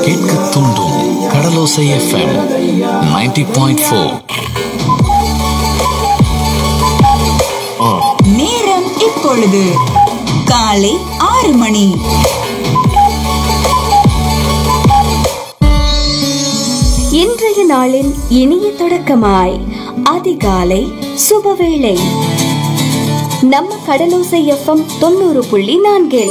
கேட்க தூண்டும் கடலோசை FM 90.4 point four நேரம் இப்பொழுது காலை ஆறு மணி இன்றைய நாளின் இனிய தொடக்கமாய் அதிகாலை சுபவேளை நம்ம கடலோசை எஃப்எம் தொண்ணூறு புள்ளி நான்கில்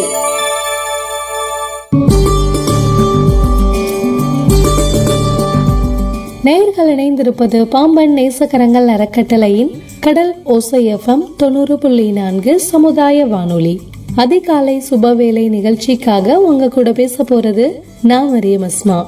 நேயர்கள் இணைந்திருப்பது பாம்பன் நேசக்கரங்கள் அறக்கட்டளையின் கடல் ஓசை எஃப்எம் தொண்ணூறு புள்ளி நான்கு சமுதாய வானொலி அதிகாலை சுபவேளை நிகழ்ச்சிக்காக உங்க கூட பேச போறது நான் மரியம் அஸ்மா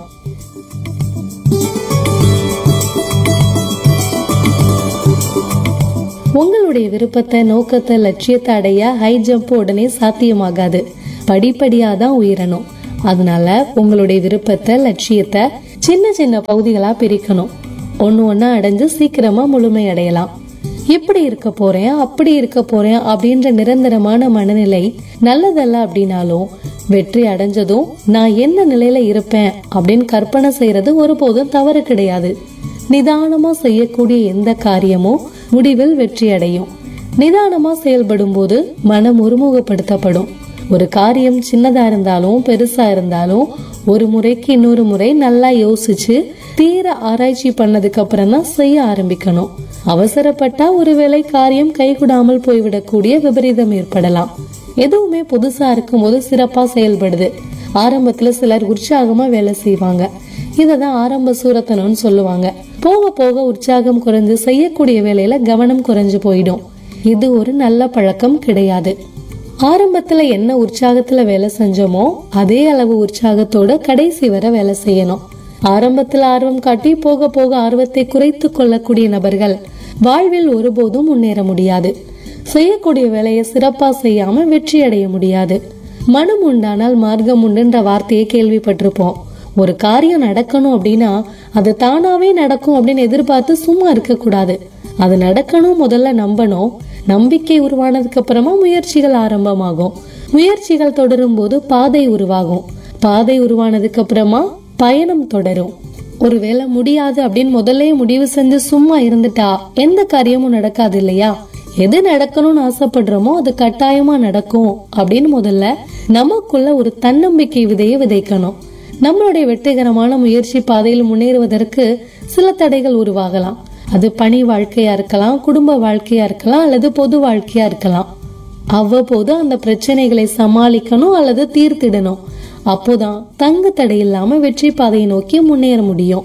உங்களுடைய விருப்பத்தை நோக்கத்தை லட்சியத்தை அடைய ஹை ஜம்ப் உடனே சாத்தியமாகாது படிப்படியா தான் உயரணும் அதனால உங்களுடைய விருப்பத்தை லட்சியத்தை சின்ன சின்ன பகுதிகளா பிரிக்கணும் ஒண்ணு ஒண்ணா அடைஞ்சு சீக்கிரமா முழுமை அடையலாம் இப்படி இருக்க போறேன் அப்படி இருக்க போறேன் அப்படின்ற நிரந்தரமான மனநிலை நல்லதல்ல அப்படின்னாலும் வெற்றி அடைஞ்சதும் நான் என்ன நிலையில இருப்பேன் அப்படின்னு கற்பனை செய்யறது ஒருபோதும் தவறு கிடையாது நிதானமா செய்யக்கூடிய எந்த காரியமும் முடிவில் வெற்றி அடையும் நிதானமா செயல்படும் போது மனம் ஒருமுகப்படுத்தப்படும் ஒரு காரியம் சின்னதா இருந்தாலும் பெருசா இருந்தாலும் ஒரு முறைக்கு இன்னொரு முறை நல்லா யோசிச்சு தீர ஆராய்ச்சி பண்ணதுக்கு அப்புறம் தான் செய்ய ஆரம்பிக்கணும் அவசரப்பட்டா ஒருவேளை காரியம் கைகூடாமல் போய்விடக்கூடிய விபரீதம் ஏற்படலாம் எதுவுமே புதுசா இருக்கும்போது சிறப்பா செயல்படுது ஆரம்பத்துல சிலர் உற்சாகமா வேலை செய்வாங்க இததான் ஆரம்ப சூரத்தனம்னு சொல்லுவாங்க போக போக உற்சாகம் குறைஞ்சு செய்யக்கூடிய வேலையில கவனம் குறைஞ்சு போயிடும் இது ஒரு நல்ல பழக்கம் கிடையாது ஆரம்பத்துல என்ன உற்சாகத்துல வேலை செஞ்சோமோ அதே அளவு உற்சாகத்தோட கடைசி வரை வேலை செய்யணும் ஆரம்பத்துல ஆர்வம் காட்டி போக போக ஆர்வத்தை குறைத்து கொள்ளக்கூடிய நபர்கள் வாழ்வில் ஒருபோதும் முன்னேற முடியாது செய்யக்கூடிய வேலையை சிறப்பா செய்யாம வெற்றி அடைய முடியாது மனம் உண்டானால் மார்க்கம் உண்டுன்ற வார்த்தையை கேள்விப்பட்டிருப்போம் ஒரு காரியம் நடக்கணும் அப்படின்னா அது தானாவே நடக்கும் அப்படின்னு எதிர்பார்த்து சும்மா இருக்க கூடாது அது நடக்கணும் முதல்ல நம்பணும் நம்பிக்கை உருவானதுக்கு அப்புறமா முயற்சிகள் ஆரம்பமாகும் முயற்சிகள் தொடரும் போது பாதை உருவாகும் பாதை உருவானதுக்கு அப்புறமா பயணம் தொடரும் ஒருவேளை முடியாது அப்படின்னு முதல்ல முடிவு செஞ்சு சும்மா இருந்துட்டா எந்த காரியமும் நடக்காது இல்லையா எது நடக்கணும்னு ஆசைப்படுறோமோ அது கட்டாயமா நடக்கும் அப்படின்னு முதல்ல நமக்குள்ள ஒரு தன்னம்பிக்கை விதையை விதைக்கணும் நம்மளுடைய வெற்றிகரமான முயற்சி பாதையில் முன்னேறுவதற்கு சில தடைகள் உருவாகலாம் அது பணி வாழ்க்கையா இருக்கலாம் குடும்ப வாழ்க்கையா இருக்கலாம் அல்லது பொது வாழ்க்கையா இருக்கலாம் அவ்வப்போது அந்த பிரச்சனைகளை சமாளிக்கணும் அல்லது தீர்த்திடணும் அப்போதான் தங்கு தடை இல்லாம வெற்றி பாதையை நோக்கி முன்னேற முடியும்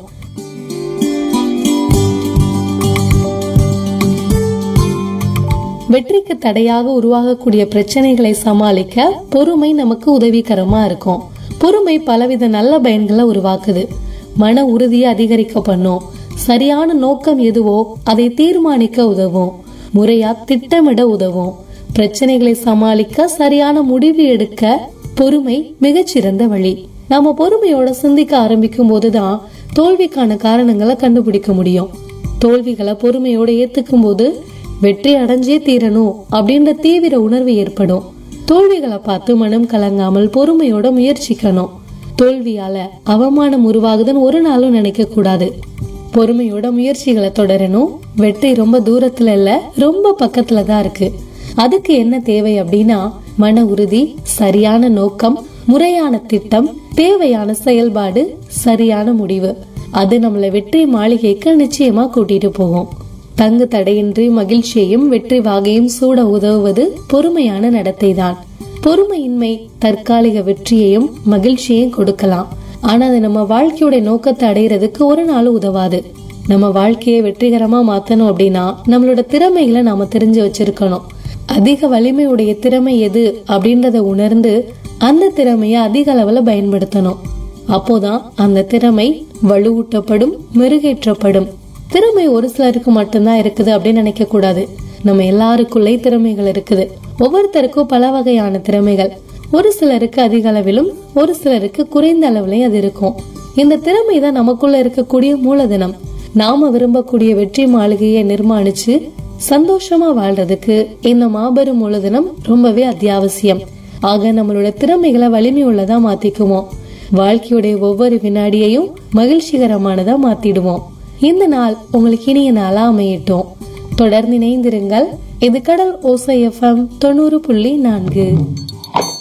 வெற்றிக்கு தடையாக உருவாகக்கூடிய பிரச்சனைகளை சமாளிக்க பொறுமை நமக்கு உதவிகரமா இருக்கும் பொறுமை பலவித நல்ல பயன்களை உருவாக்குது மன உறுதியை அதிகரிக்க பண்ணும் சரியான நோக்கம் எதுவோ அதை தீர்மானிக்க உதவும் முறையா திட்டமிட உதவும் பிரச்சனைகளை சமாளிக்க சரியான முடிவு எடுக்க பொறுமை மிகச்சிறந்த வழி நாம பொறுமையோட சிந்திக்க ஆரம்பிக்கும் போதுதான் தோல்விக்கான காரணங்களை கண்டுபிடிக்க முடியும் தோல்விகளை பொறுமையோட ஏத்துக்கும் போது வெற்றி அடைஞ்சே தீரணும் அப்படின்ற தீவிர உணர்வு ஏற்படும் தோல்விகளை பார்த்து மனம் கலங்காமல் பொறுமையோட முயற்சிக்கணும் தோல்வியால அவமானம் உருவாகுதுன்னு ஒரு நாளும் நினைக்க கூடாது பொறுமையோட முயற்சிகளை தொடரணும் வெற்றி ரொம்ப தூரத்துல இல்ல ரொம்ப பக்கத்துல தான் இருக்கு அதுக்கு என்ன தேவை அப்படின்னா மன உறுதி சரியான நோக்கம் முறையான திட்டம் தேவையான செயல்பாடு சரியான முடிவு அது நம்மள வெற்றி மாளிகைக்கு நிச்சயமா கூட்டிட்டு போகும் தங்கு தடையின்றி மகிழ்ச்சியையும் வெற்றி வாகையும் சூட உதவுவது பொறுமையான நடத்தைதான் பொறுமையின்மை தற்காலிக வெற்றியையும் மகிழ்ச்சியையும் கொடுக்கலாம் ஆனா அது நம்ம வாழ்க்கையோட நோக்கத்தை அடையிறதுக்கு ஒரு நாள் உதவாது நம்ம வாழ்க்கையை வெற்றிகரமா மாத்தணும் அப்படின்னா நம்மளோட திறமைகளை நாம தெரிஞ்சு வச்சிருக்கணும் அதிக வலிமையுடைய திறமை எது அப்படின்றத உணர்ந்து அந்த திறமையை அதிக அளவுல பயன்படுத்தணும் அப்போதான் அந்த திறமை வலுவூட்டப்படும் மெருகேற்றப்படும் திறமை ஒரு சிலருக்கு மட்டும்தான் இருக்குது அப்படின்னு நினைக்க கூடாது நம்ம எல்லாருக்குள்ளே திறமைகள் இருக்குது ஒவ்வொருத்தருக்கும் பல வகையான திறமைகள் ஒரு சிலருக்கு அதிக அளவிலும் ஒரு சிலருக்கு குறைந்த அளவிலையும் அது இருக்கும் இந்த திறமை தான் நமக்குள்ள இருக்கக்கூடிய மூலதனம் நாம விரும்பக்கூடிய வெற்றி மாளிகையை நிர்மாணிச்சு சந்தோஷமா வாழ்றதுக்கு இந்த மாபெரும் மூலதனம் ரொம்பவே அத்தியாவசியம் ஆக நம்மளோட திறமைகளை வலிமை உள்ளதா மாத்திக்குவோம் வாழ்க்கையுடைய ஒவ்வொரு வினாடியையும் மகிழ்ச்சிகரமானதா மாத்திடுவோம் இந்த நாள் உங்களுக்கு இனிய நாளா அமையட்டும் தொடர்ந்து இணைந்திருங்கள் இது கடல் ஓசை எஃப்எம் தொண்ணூறு புள்ளி நான்கு